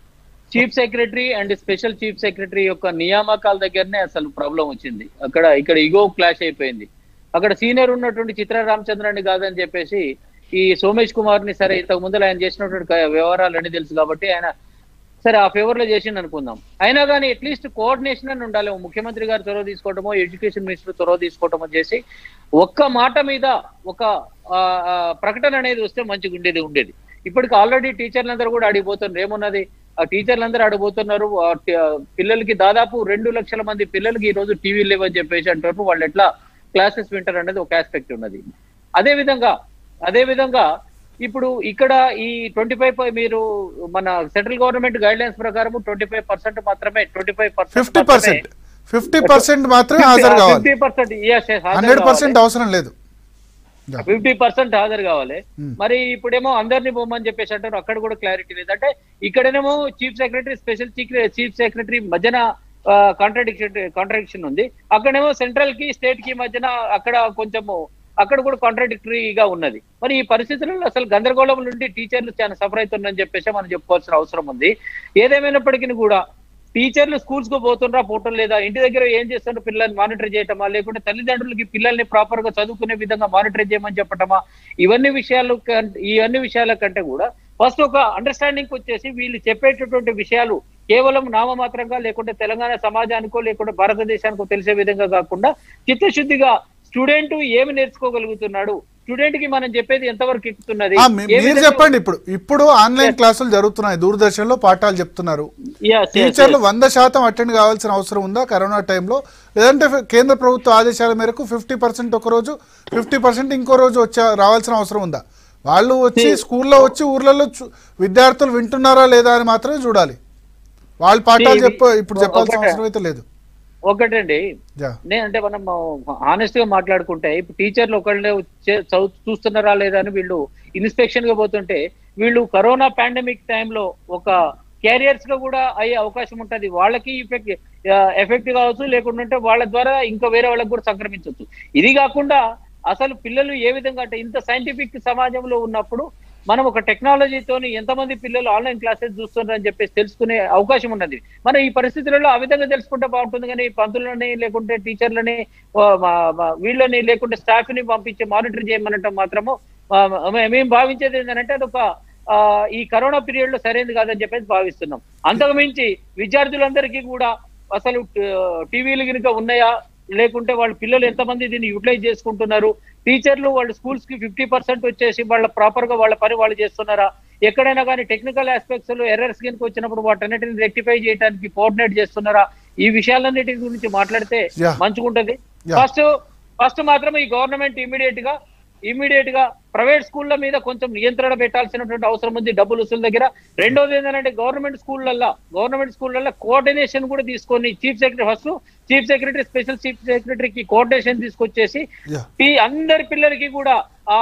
Speaker 2: chief secretary and special chief secretary యొక్క నియామకాల దగ్గరనే అసలు ప్రాబ్లం వచ్చింది అక్కడ ఇక్కడ ఇగో క్లాష్ అయిపోయింది అక్కడ సీనియర్ ఉన్నటువంటి చిత్ర రామచంద్రాన్ని కాదని చెప్పేసి ఈ సోమేష్ కుమార్ ని సరే ఇంతకు ముందు ఆయన చేసినటువంటి క- వ్యవహారాలన్నీ తెలుసు కాబట్టి ఆయన సరే ఆ ఫేవర్ లో చేసిండు అనుకుందాం అయినా కానీ అట్లీస్ట్ కోఆర్డినేషన్ అని ఉండాలి ఓ ముఖ్యమంత్రి గారు చొరవ తీసుకోవటమో ఎడ్యుకేషన్ మినిస్టర్ చొరవ తీసుకోవటమో చేసి ఒక్క మాట మీద ఒక ఆ, ఆ, ప్రకటన అనేది వస్తే మంచిగా ఉండేది ఉండేది ఇప్పటికి ఆల్రెడీ టీచర్లందరూ కూడా అడిగిపోతున్నారు ఏమున్నది ఆ టీచర్లందరూ అడిగిపోతున్నారు ఆ టి- ఆ పిల్లలకి దాదాపు రెండు లక్షల మంది పిల్లలకి ఈ రోజు టీవీలు లేవని చెప్పేసి అంటారు వాళ్ళు ఎట్లా క్లాసెస్ వింటారు అనేది ఒక ఆస్పెక్ట్ ఉన్నది అదే విధంగా అదే విధంగా ఇప్పుడు ఇక్కడ ఈ ట్వంటీ ఫైవ్ మీరు మన సెంట్రల్ గవర్నమెంట్ గైడ్ లైన్స్ ప్రకారం ట్వంటీ ఫైవ్ పర్సెంట్ మాత్రమే twenty five
Speaker 1: fifty percent fifty percent మాత్రమే హాజరు కావాలి
Speaker 2: ఫిఫ్టీ పర్సెంట్
Speaker 1: హండ్రెడ్ పర్సెంట్ అవసరం లేదు Yeah.
Speaker 2: ఫిఫ్టీ పర్సెంట్ హాజరు కావాలి
Speaker 1: Hmm.
Speaker 2: మరి ఇప్పుడేమో అందరినీ పోమని చెప్పేసి అంటారు అక్కడ కూడా క్లారిటీ లేదు అంటే ఇక్కడనేమో chief secretary special chief secretary మధ్యన కాంట్రాడిక్షన్ కాంట్రాడిక్షన్ ఉంది అక్కడేమో సెంట్రల్ కి స్టేట్ కి మధ్యన అక్కడ కొంచెము అక్కడ కూడా కాంట్రాడిక్టరీగా ఉన్నది మరి ఈ పరిస్థితులలో అసలు గందరగోళం నుండి టీచర్లు చాలా సఫర్ అవుతున్నారని చెప్పేసి మనం చెప్పుకోవాల్సిన అవసరం ఉంది ఏదేమైనప్పటికీ కూడా టీచర్లు స్కూల్స్ కు పోతుండ్రా పోవటం లేదా ఇంటి దగ్గర ఏం చేస్తుండ్రో పిల్లల్ని మానిటర్ చేయటమా లేకుంటే తల్లిదండ్రులకి పిల్లల్ని ప్రాపర్ గా చదువుకునే విధంగా మానిటర్ చేయమని చెప్పటమా ఇవన్నీ విషయాలు కం- ఇవన్నీ విషయాల కంటే కూడా ఫస్ట్ ఒక అండర్స్టాండింగ్ వచ్చేసి వీళ్ళు చెప్పేటటువంటి విషయాలు కేవలం నామమాత్రంగా లేకుంటే తెలంగాణ సమాజానికో లేకుంటే భారతదేశానికో తెలిసే విధంగా కాకుండా చిత్తశుద్ధిగా స్టూడెంట్ ఏమి నేర్చుకోగలుగుతున్నాడు స్టూడెంట్ కి మనం చెప్పేది ఎంతవరకు ఎక్కుతున్నది
Speaker 1: ఆ, మీ-
Speaker 2: ఏ
Speaker 1: మీరు
Speaker 2: విధంగా-
Speaker 1: చెప్పండి ఇప్పుడు ఇప్పుడు ఆన్లైన్ క్లాసులు జరుగుతున్నాయి దూరదర్శన్లో పాఠాలు చెప్తున్నారు
Speaker 2: Yes, yes,
Speaker 1: టీచర్లు
Speaker 2: yes.
Speaker 1: వంద శాతం అటెండ్ కావాల్సిన అవసరం ఉందా కరోనా టైంలో లేదంటే ఫి- కేంద్ర ప్రభుత్వ ఆదేశాల మేరకు ఫిఫ్టీ పర్సెంట్ ఒక రోజు ఫిఫ్టీ పర్సెంట్ ఇంకో రోజు వచ్చా రావాల్సిన అవసరం ఉందా వాళ్ళు వచ్చి స్కూల్లో వచ్చి ఊర్లలో చు- విద్యార్థులు వింటున్నారా లేదా అని మాత్రమే చూడాలి వాళ్ళు పాఠాలు
Speaker 2: See,
Speaker 1: చెప్ప ఇప్పుడు చెప్పాల్సిన
Speaker 2: ఒకటే.
Speaker 1: అవసరం అయితే లేదు
Speaker 2: ఒకటండి
Speaker 1: యా
Speaker 2: నేను అంటే మనం ఆనెస్ట్ గా మాట్లాడుకుంటే ఇప్పుడు టీచర్లు ఒకళ్ళే చే- చదువు చూస్తున్నారా లేదా అని వీళ్ళు ఇన్స్పెక్షన్ గా పోతుంటే వీళ్ళు కరోనా పాండమిక్ టైంలో ఒక క్యారియర్స్ గా కూడా అయ్యే అవకాశం ఉంటది వాళ్ళకి ఎఫెక్ట్ ఎఫెక్ట్ కావచ్చు లేకుంటే వాళ్ళ ద్వారా ఇంకా వేరే వాళ్ళకి కూడా సంక్రమించవచ్చు ఇది కాకుండా అసలు పిల్లలు ఏ విధంగా అంటే ఇంత సైంటిఫిక్ సమాజంలో ఉన్నప్పుడు మనం ఒక టెక్నాలజీతోని ఎంతమంది పిల్లలు ఆన్లైన్ క్లాసెస్ చూస్తున్నారని చెప్పేసి తెలుసుకునే అవకాశం ఉన్నది మనం ఈ పరిస్థితులలో ఆ విధంగా తెలుసుకుంటే బాగుంటుంది కానీ పంతులని లేకుంటే టీచర్లని ఆ, మా- మా వీళ్ళని లేకుంటే స్టాఫ్ ని పంపించి మానిటర్ చేయమనటం మాత్రము ఆ, మే- మేము భావించేది ఏంటంటే అది ఒక ఆ, ఈ కరోనా పీరియడ్ లో సరైనది కాదని చెప్పేసి భావిస్తున్నాం అంతకు మించి విద్యార్థులందరికీ కూడా అసలు టీవీలు కనుక ఉన్నాయా లేకుంటే వాళ్ళ పిల్లలు ఎంతమంది దీన్ని యూటిలైజ్ చేసుకుంటున్నారు టీచర్లు వాళ్ళ స్కూల్స్ కి ఫిఫ్టీ పర్సెంట్ వచ్చేసి వాళ్ళ ప్రాపర్ గా వాళ్ళ పని వాళ్ళు చేస్తున్నారా ఎక్కడైనా కానీ టెక్నికల్ ఆస్పెక్ట్స్ లో ఎర్రర్స్ కిందకి వచ్చినప్పుడు వాటన్నిటిని రెక్టిఫై చేయడానికి కోఆర్డినేట్ చేస్తున్నారా ఈ విషయాలన్నిటి గురించి మాట్లాడితే
Speaker 1: Yeah.
Speaker 2: మంచిగుంటది
Speaker 1: Yeah.
Speaker 2: ఫస్ట్ ఫస్ట్ మాత్రం ఈ గవర్నమెంట్ ఇమీడియట్ గా ఇమీడియట్ గా ప్రైవేట్ స్కూళ్ళ మీద కొంచెం నియంత్రణ పెట్టాల్సినటువంటి అవసరం ఉంది డబ్బులు వసూలు దగ్గర రెండోది ఏంటంటే గవర్నమెంట్ స్కూళ్ళల్లో గవర్నమెంట్ స్కూళ్ళల్లో కోఆర్డినేషన్ కూడా తీసుకొని chief secretary first chief secretary special chief సెక్రటరీకి కోఆర్డినేషన్ తీసుకొచ్చేసి
Speaker 1: యా
Speaker 2: ఈ అందరి పిల్లలకి కూడా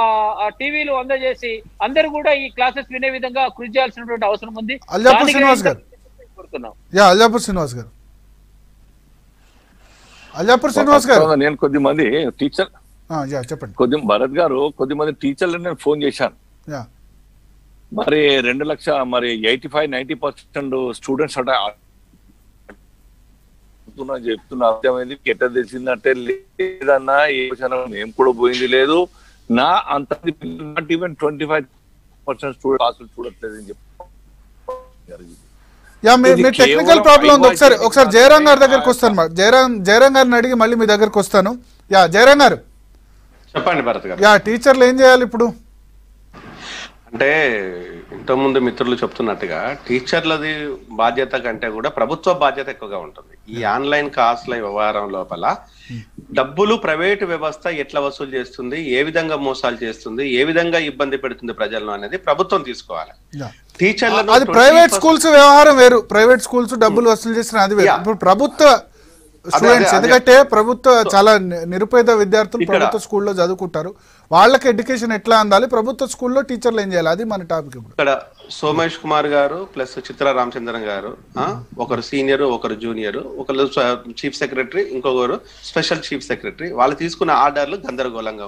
Speaker 2: ఆ టీవీలు అందజేసి అందరు కూడా ఈ క్లాసెస్ వినే విధంగా కృషి చేయాల్సినటువంటి అవసరం ఉంది
Speaker 1: అల్లాపూర్
Speaker 2: దానికి
Speaker 1: శ్రీనివాస్ గారు.
Speaker 2: కోరుతున్నాం
Speaker 1: యా అల్లాపూర్ శ్రీనివాస్ గారు అల్లాపూర్ శ్రీనివాస్ గారు
Speaker 3: నేను కొద్ది మంది టీచర్
Speaker 1: ఆ, యా చెప్పండి
Speaker 3: కొద్ది భరత్ గారు కొద్ది మంది టీచర్లు నేను ఫోన్ చేశాను
Speaker 1: యా
Speaker 3: మరి రెండు లక్ష మరి eighty five ninety percent students అట చెప్తున్నా చెప్తున్నా అర్థమైంది ఎట్ట తెలిసిందంటే లేదన్నా ఏ విషయం మేము కూడా పోయింది లేదు నా అంత not even twenty five percent student క్లాసులు చూడట్లేదు అని చెప్పి
Speaker 1: యా మీ
Speaker 3: ఇది
Speaker 1: మీ టెక్నికల్
Speaker 3: కేవలం
Speaker 1: ప్రాబ్లం ఉంది ఒకసారి
Speaker 3: ఐవాయిసీ
Speaker 1: ఒకసారి జయరాం గారి దగ్గరికి వస్తాను మా జయరాం జయరాం గారిని అడిగి మళ్ళీ మీ దగ్గరికి వస్తాను యా జయరాం గారు
Speaker 4: చెప్పండి భరత్ గారు
Speaker 1: యా టీచర్లు ఏం చేయాలి ఇప్పుడు
Speaker 4: అంటే ఇంతకుముందు మిత్రులు చెప్తున్నట్టుగా టీచర్లది బాధ్యత కంటే కూడా ప్రభుత్వ బాధ్యత ఎక్కువగా ఉంటుంది ఈ ఆన్లైన్ క్లాసుల వ్యవహారం లోపల డబ్బులు ప్రైవేటు వ్యవస్థ ఎట్లా వసూలు చేస్తుంది ఏ విధంగా మోసాలు చేస్తుంది ఏ విధంగా ఇబ్బంది పెడుతుంది ప్రజలను అనేది ప్రభుత్వం తీసుకోవాలి
Speaker 1: యా
Speaker 4: టీచర్లను
Speaker 1: అది ప్రైవేట్
Speaker 4: 20%
Speaker 1: స్కూల్స్ వ్యవహారం వేరు ప్రైవేట్ స్కూల్స్ డబ్బులు వసూలు చేసిన అది వేరు
Speaker 4: Yeah.
Speaker 1: ఇప్పుడు ప్రభుత్వ స్టూడెంట్స్
Speaker 4: అదే.
Speaker 1: ఎందుకంటే ప్రభుత్వ చాలా ని- నిరుపేద విద్యార్థులు
Speaker 4: ఇక్కడ-
Speaker 1: ప్రభుత్వ స్కూల్లో చదువుకుంటారు వాళ్ళకి ఎడ్యుకేషన్ ఎట్లా అందాలి ప్రభుత్వ స్కూల్లో టీచర్లు ఏం చేయాలి అది మన టాపిక్ ఇప్పుడు
Speaker 4: ఇక్కడ సోమేష్ కుమార్ గారు ప్లస్ చిత్ర రామచంద్రన్ గారు ఆ, ఒకరు సీనియర్ ఒకరు జూనియర్ ఒకరు చీఫ్ సెక్రటరీ ఇంకొకరు స్పెషల్ చీఫ్ సెక్రటరీ వాళ్ళు తీసుకున్న ఆర్డర్లు గందరగోళంగా ఉన్నాయి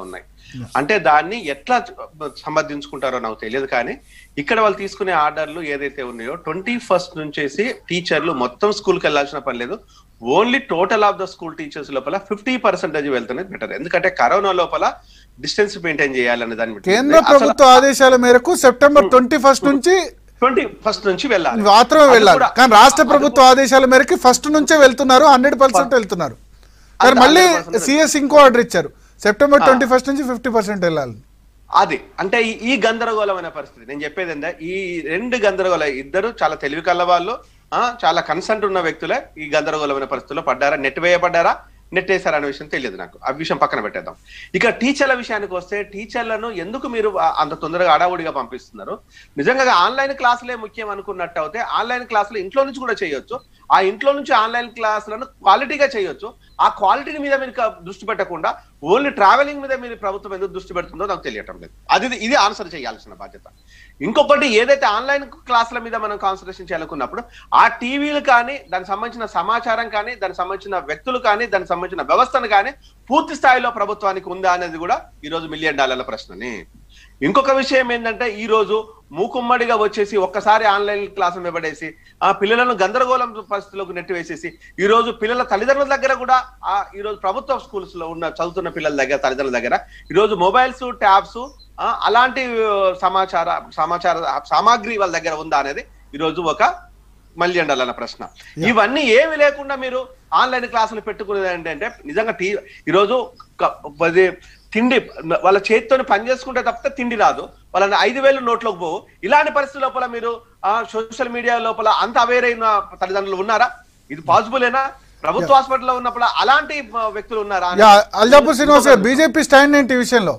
Speaker 4: అంటే దాన్ని ఎట్లా సమర్థించుకుంటారో నాకు తెలియదు కానీ ఇక్కడ వాళ్ళు తీసుకునే ఆర్డర్లు ఏదైతే ఉన్నాయో ట్వంటీ ఫస్ట్ నుంచేసి టీచర్లు మొత్తం స్కూల్కి వెళ్ళాల్సిన పని లేదు only total of the school teachers లోపల ఫిఫ్టీ పర్సెంటేజ్ వెళ్తేనే బెటర్ ఎందుకంటే కరోనా లోపల డిస్టెన్స్ మెయింటైన్ చేయాలనే దాని మీద
Speaker 1: కేంద్ర ప్రభుత్వ ఆదేశాల మేరకు సెప్టెంబర్ ట్వంటీ ఫస్ట్ నుంచి
Speaker 4: ట్వంటీ ఫస్ట్ నుంచి వెళ్ళాలి
Speaker 1: మాత్రమే
Speaker 4: అది
Speaker 1: వెళ్ళాలి
Speaker 4: కూడా-
Speaker 1: కానీ రాష్ట్ర
Speaker 4: అది
Speaker 1: ప్రభుత్వ ఆదేశాల మేరకు ఫస్ట్ నుంచే వెళ్తున్నారు హండ్రెడ్ పర్సెంట్ వెళ్తున్నారు కానీ
Speaker 4: అది
Speaker 1: మళ్ళీ
Speaker 4: 100%
Speaker 1: సిఎస్ ఇంకో ఆర్డర్ ఇచ్చారు సెప్టెంబర్ ట్వంటీ ఫస్ట్ నుంచి ఫిఫ్టీ పర్సెంట్ వెళ్ళాలి
Speaker 4: అది అంటే ఈ- ఈ గందరగోళమైన పరిస్థితి నేను చెప్పేది ఏంటంటే ఈ రెండు గందరగోళ ఇద్దరు చాలా తెలివి కళ్ళ వాళ్ళు ఆ, చాలా కన్సంట్ ఉన్న వ్యక్తులే ఈ గందరగోళమైన పరిస్థితుల్లో పడ్డారా నెట్ వేయబడ్డారా నెట్ వేసారా అనే విషయం తెలియదు నాకు ఆ విషయం పక్కన పెట్టేద్దాం ఇక టీచర్ల విషయానికి వస్తే టీచర్లను ఎందుకు మీరు ఆ- అంత తొందరగా అడావుడిగా పంపిస్తున్నారు నిజంగా ఆన్లైన్ క్లాసులే ముఖ్యం అనుకున్నట్టు అయితే ఆన్లైన్ క్లాసులు ఇంట్లో నుంచి కూడా చేయొచ్చు ఆ ఇంట్లో నుంచి ఆన్లైన్ క్లాసులను క్వాలిటీగా చేయొచ్చు ఆ క్వాలిటీని మీద మీరు క- దృష్టి పెట్టకుండా ఓన్లీ ట్రావెలింగ్ మీద మీరు ప్రభుత్వం ఎందుకు దృష్టి పెడుతుందో నాకు తెలియటం లేదు అది ఇది ఆన్సర్ చేయాల్సిన బాధ్యత ఇంకొకటి ఏదైతే ఆన్లైన్ క్లాసుల మీద మనం కాన్సన్ట్రేషన్ చేయాలనుకున్నప్పుడు ఆ టీవీలు కానీ దానికి సంబంధించిన సమాచారం కానీ దానికి సంబంధించిన వ్యక్తులు కానీ దానికి సంబంధించిన వ్యవస్థను కానీ పూర్తి స్థాయిలో ప్రభుత్వానికి ఉందా అనేది కూడా ఈ రోజు మిలియన్ డాలర్ల ప్రశ్నని ఇంకొక విషయం ఏంటంటే ఈ రోజు మూకుమ్మడిగా వచ్చేసి ఒక్కసారి ఆన్లైన్ క్లాసులు ఇవ్వడేసి ఆ పిల్లలను గందరగోళం పరిస్థితులకు నెట్టివేసేసి ఈ రోజు పిల్లల తల్లిదండ్రుల దగ్గర కూడా ఆ ఈ రోజు ప్రభుత్వ స్కూల్స్ లో ఉన్న చదువుతున్న పిల్లల దగ్గర తల్లిదండ్రుల దగ్గర ఈ రోజు మొబైల్స్ ట్యాబ్స్ అలాంటి ఆ, సమాచార సమాచార సామాగ్రి వాళ్ళ దగ్గర ఉందా అనేది ఈ రోజు ఒక మళ్ళీ ఉండాలన్న ప్రశ్న ఇవన్నీ ఏమి లేకుండా మీరు ఆన్లైన్ క్లాసులు పెట్టుకునేది ఏంటంటే నిజంగా టీ ఈరోజు క- అది తిండి వాళ్ళ చేతితో పని చేసుకుంటే తప్పితే తిండి రాదు వాళ్ళని ఐదు వేలు నోట్లోకి పోవు ఇలాంటి పరిస్థితి లోపల మీరు ఆ సోషల్ మీడియా లోపల అంత అవేర్ అయిన తల్లిదండ్రులు ఉన్నారా ఇది పాసిబులేనా ప్రభుత్వ హాస్పిటల్లో ఉన్నప్పుడు అలాంటి ఆ, వ్యక్తులు ఉన్నారా అని
Speaker 1: యా అల్జాపూర్ శ్రీనివాస్ గారు బీజేపీ స్టాండ్ ఏంటి ఈ విషయంలో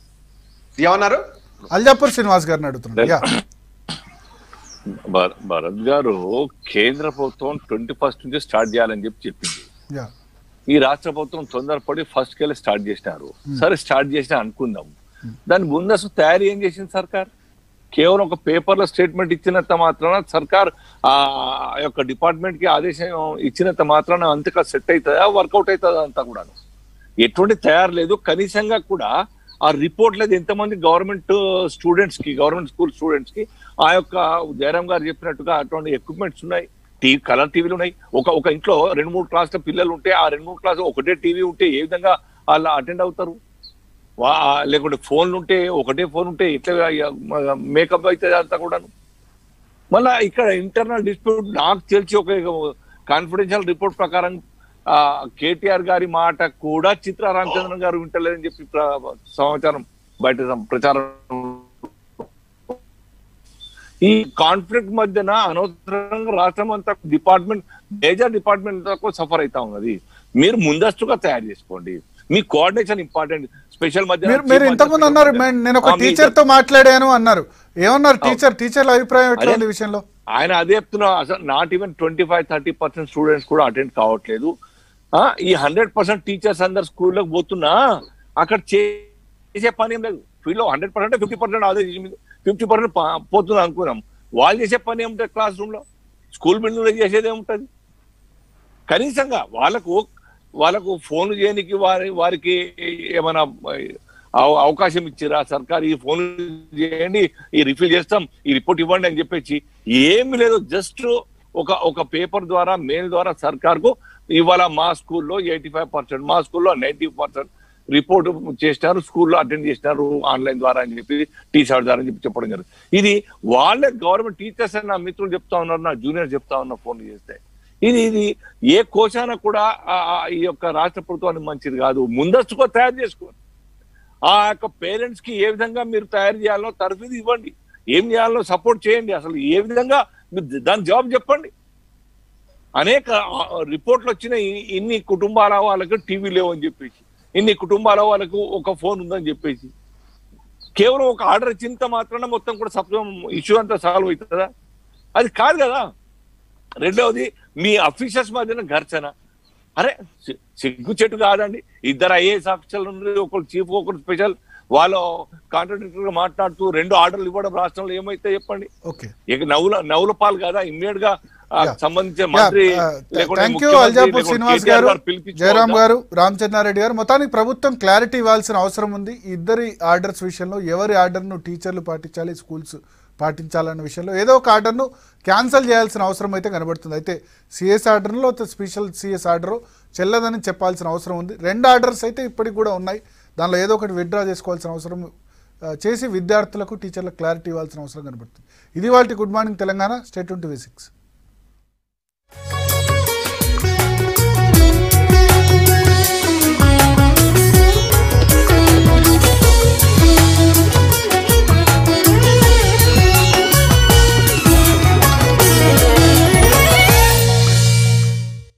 Speaker 4: ఏమన్నారు
Speaker 1: అల్జాపూర్ శ్రీనివాస్ గారిని అడుగుతున్నారు యా
Speaker 3: భర- భరత్ గారు కేంద్ర ప్రభుత్వం ట్వంటీ ఫస్ట్ నుంచి స్టార్ట్ చేయాలని చెప్పి చెప్పింది
Speaker 1: యా
Speaker 3: ఈ రాష్ట్ర ప్రభుత్వం తొందరపడి ఫస్ట్ కెళ్ళి స్టార్ట్ చేసినారు సరే స్టార్ట్ చేసిన అనుకుందాం దాని ముందస్తు తయారీ ఏం చేసింది సర్కార్ కేవలం ఒక పేపర్ లో స్టేట్మెంట్ ఇచ్చినంత మాత్రాన సర్కార్ ఆ యొక్క డిపార్ట్మెంట్ కి ఆదేశం ఇచ్చినంత మాత్రాన అంతగా సెట్ అవుతుందా వర్కౌట్ అవుతుందా అంతా కూడాను ఎటువంటి తయారు లేదు కనీసంగా కూడా ఆ రిపోర్ట్ లేదు ఎంతమంది గవర్నమెంట్ స్టూడెంట్స్ కి గవర్నమెంట్ స్కూల్ స్టూడెంట్స్ కి ఆ యొక్క జయరాం గారు చెప్పినట్టుగా అటువంటి ఎక్విప్మెంట్స్ ఉన్నాయి టీవీ కలర్ టీవీలు ఉన్నాయి ఒక ఒక ఇంట్లో రెండు మూడు క్లాసుల పిల్లలు ఉంటే ఆ రెండు మూడు క్లాసు ఒకటే టీవీ ఉంటే ఏ విధంగా వాళ్ళు అటెండ్ అవుతారు వా లేకుంటే ఫోన్లు ఉంటే ఒకటే ఫోన్ ఉంటే ఇట్లా మేకప్ అవుతుంది అంతా కూడాను మళ్ళా ఇక్కడ ఇంటర్నల్ డిస్ప్యూట్ నాకు తెలిసి ఒక కాన్ఫిడెన్షియల్ రిపోర్ట్ ప్రకారం ఆ కేటీఆర్ గారి మాట కూడా చిత్ర రామచంద్రన్ గారు వింటలేదని చెప్పి ప్ర- సమాచారం బయట సం- ప్రచారం ఈ కాన్ఫ్లిక్ట్ మధ్యన అనవసరంగా రాష్ట్రం అంతా డిపార్ట్మెంట్ మేజర్ డిపార్ట్మెంట్ అంతా సఫర్ అవుతా ఉన్నది మీరు ముందస్తుగా తయారు చేసుకోండి మీ కోఆర్డినేషన్ ఇంపార్టెంట్ స్పెషల్ మధ్య
Speaker 1: మీరు మీరు ఇంతకుముందు అన్నారు "మే- నేను ఒక టీచర్ తో మాట్లాడాను అన్నారు ఏమన్నారు టీచర్ టీచర్ల అభిప్రాయం ఎట్లా ఉంది ఈ విషయంలో
Speaker 3: ఆయన అదే చెప్తున్నా అసలు not even twenty five thirty percent students కూడా అటెండ్ కావట్లేదు ఆ, ఈ హండ్రెడ్ పర్సెంట్ టీచర్స్ అందరు స్కూల్లోకి పోతున్నా అక్కడ చేసే పని ఏం లేదు ఫీల్డ్ లో హండ్రెడ్ పర్సెంట్ ఫిఫ్టీ పర్సెంట్ అదే ఫిఫ్టీ పర్సెంట్ పోతుంది అనుకున్నాం వాళ్ళు చేసే పని ఏముంటుంది క్లాస్ రూమ్ లో స్కూల్ బిల్డింగ్ లో చేసేది ఏముంటది కనీసంగా వాళ్ళకు వాళ్ళకు ఫోన్ చేయడానికి వారి వారికి ఏమైనా అవ- అవకాశం ఇచ్చిరా సర్కార్ ఈ ఫోన్ చేయండి ఈ రిఫిల్ చేస్తాం ఈ రిపోర్ట్ ఇవ్వండి అని చెప్పేసి ఏమి లేదు జస్ట్ ఒక ఒక పేపర్ ద్వారా మెయిల్ ద్వారా సర్కార్ కు ఇవాళ మా స్కూల్లో ఎయిటీ ఫైవ్ పర్సెంట్ మా స్కూల్లో నైన్టీ పర్సెంట్ రిపోర్ట్ చేసినారు స్కూల్లో అటెండ్ చేసినారు ఆన్లైన్ ద్వారా అని చెప్పి టీచర్ ద్వారా అని చెప్పి చెప్పడం జరిగింది ఇది వాళ్ళే గవర్నమెంట్ టీచర్స్ అని నా మిత్రులు చెప్తా ఉన్నారు నా జూనియర్ చెప్తా ఉన్నారు ఫోన్ చేస్తే ఇది ఇది ఏ కోశాన కూడా ఆ- ఆ ఈ యొక్క రాష్ట్ర ప్రభుత్వానికి మంచిది కాదు ముందస్తుగా తయారు చేసుకోండి ఆ యొక్క పేరెంట్స్ కి ఏ విధంగా మీరు తయారు చేయాలో తరఫీదు ఇవ్వండి ఏం చేయాలో సపోర్ట్ చేయండి అసలు ఏ విధంగా మీరు దాని జవాబు చెప్పండి అనేక ఆ, రిపోర్ట్లు వచ్చిన ఇ- ఇన్ని కుటుంబాల వాళ్ళకు టీవీ లేవు అని చెప్పేసి ఇన్ని కుటుంబాల వాళ్ళకు ఒక ఫోన్ ఉందని చెప్పేసి కేవలం ఒక ఆర్డర్ ఇచ్చింత మాత్రాన మొత్తం కూడా సప్లం ఇష్యూ అంతా సాల్వ్ అవుతుందా అది కాదు కదా రెండవది మీ అఫీషియల్స్ మధ్యన ఘర్షణ అరే సి- సిగ్గు చెట్టు కాదండి ఇద్దరు ఐఏఎస్ ఆఫీసర్లు ఉన్నారు ఒకరు చీఫ్ ఒకరు స్పెషల్ వాళ్ళు కాంట్రాక్టర్ గా మాట్లాడుతూ రెండు ఆర్డర్లు ఇవ్వడం రాష్ట్రంలో ఏమైతే చెప్పండి
Speaker 1: ఓకే
Speaker 3: ఇక నవ్వుల నవ్వుల పాలు కదా ఇమ్మీడియట్ గా ఆ
Speaker 1: Yeah.
Speaker 3: సంబంధించిన మంత్రి లేకుంటే
Speaker 1: థ్యాంక్ యూ
Speaker 3: ముఖ్యమంత్రి,
Speaker 1: అల్జాపూర్
Speaker 3: లేకుంటే
Speaker 1: శ్రీనివాస్
Speaker 3: కేటీఆర్
Speaker 1: గారు
Speaker 3: పిలిపించుకోవద్దా?
Speaker 1: జయరామ్ గారు రామచంద్రారెడ్డి గారు మొత్తానికి ప్రభుత్వం క్లారిటీ ఇవ్వాల్సిన అవసరం ఉంది ఈ ఇద్దరి ఆర్డర్స్ విషయంలో ఎవరి ఆర్డర్ను టీచర్లు పాటించాలి స్కూల్స్ పాటించాలన్న విషయంలో ఏదో ఒక ఆర్డర్ను క్యాన్సిల్ చేయాల్సిన అవసరం అయితే కనబడుతుంది అయితే సిఎస్ ఆర్డర్లో స్పెషల్ సిఎస్ ఆర్డర్ చెల్లదని చెప్పాల్సిన అవసరం ఉంది రెండు ఆర్డర్స్ అయితే ఇప్పటికి కూడా ఉన్నాయి దానిలో ఏదో ఒకటి విత్డ్రా చేసుకోవాల్సిన అవసరం ఆ, చేసి విద్యార్థులకు టీచర్లకు క్లారిటీ ఇవ్వాల్సిన అవసరం కనబడుతుంది ఇది వాళ్ళ good morning Telangana state twenty six